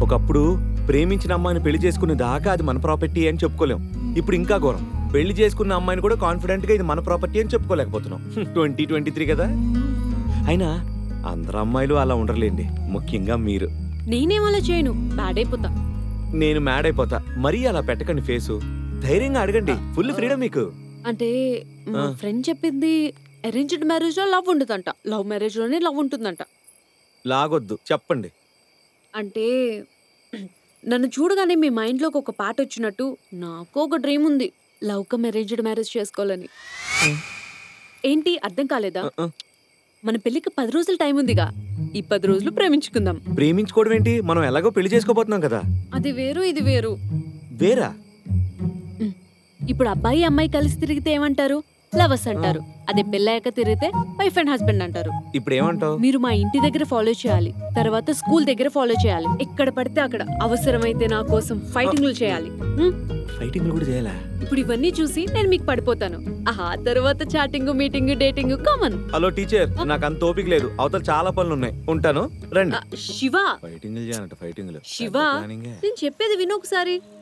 ఒకప్పుడు ప్రేమించిన అమ్మాయిని పెళ్లి చేసుకునే దాకా అది మన ప్రాపర్టీ అని చెప్పుకోలేం ఇప్పుడు ఇంకా ఘోరం పెళ్లి చేసుకున్న అమ్మాయిని కూడా కాన్ఫిడెంట్ గా ఇది మన ప్రాపర్టీ అని చెప్పుకోలేకపోతున్నాం ట్వంటీ ట్వంటీ త్రీ కదా అయినా అందరు అమ్మాయిలు అలా ఉండర్లేండి ముఖ్యంగా మీరు నేనేం అలా చేయను బ్యాడ్ అయిపోతా నేను మ్యాడ్ అయిపోతా మరీ అలా పెట్టకండి ఫేసు ధైర్యంగా అడగండి ఫుల్ ఫ్రీడమ్ మీకు అంటే మా ఆ. ఫ్రెండ్ చెప్పింది అరేంజ్డ్ మ్యారేజ్ లో లవ్ ఉండదంట లవ్ మ్యారేజ్ లోనే లవ్ ఉంటుందంట లాగొద్దు చెప్పండి అంటే నన్ను చూడగానే మీ మైండ్ లోకి ఒక పాట వచ్చినట్టు నాకు ఒక డ్రీమ్ ఉంది లవ్ కమ్ అరేంజ్డ్ మ్యారేజ్ చేసుకోవాలని ఏంటి అర్థం కాలేదా ఆ, ఆ. మన పెళ్లికి పది రోజులు టైం ఉందిగా ఈ పది రోజులు ప్రేమించుకుందాం ప్రేమించుకోవడం ఏంటి మనం ఎలాగో పెళ్లి చేసుకోబోతున్నాం కదా అది వేరు ఇది వేరు వేరా ఇప్పుడు అబ్బాయి అమ్మాయి కలిసి తిరిగితే ఏమంటారు లవర్స్ అంటారు అదే పెళ్ళాక తిరిగితే వైఫ్ అండ్ హస్బెండ్ అంటారు ఇప్పుడు ఏమంటావు మీరు మా ఇంటి దగ్గర ఫాలో చేయాలి తర్వాత స్కూల్ దగ్గర ఫాలో చేయాలి ఎక్కడ పడితే అక్కడ అవసరమైతే నా కోసం ఫైటింగ్లు చేయాలి హ్మ్? ఫైటింగ్ కూడా చేయాలా ఇప్పుడు ఇవన్నీ చూసి నేను మీకు పడిపోతాను ఆహా తర్వాత chatting meeting dating common hello teacher నాకు అంత ఓపిక లేదు అవతల చాలా పనులు ఉన్నాయి ఉంటాను రండి శివ ఫైటింగ్ చేయాలంట ఫైటింగ్ శివ నేను చెప్పేది విను ఒకసారి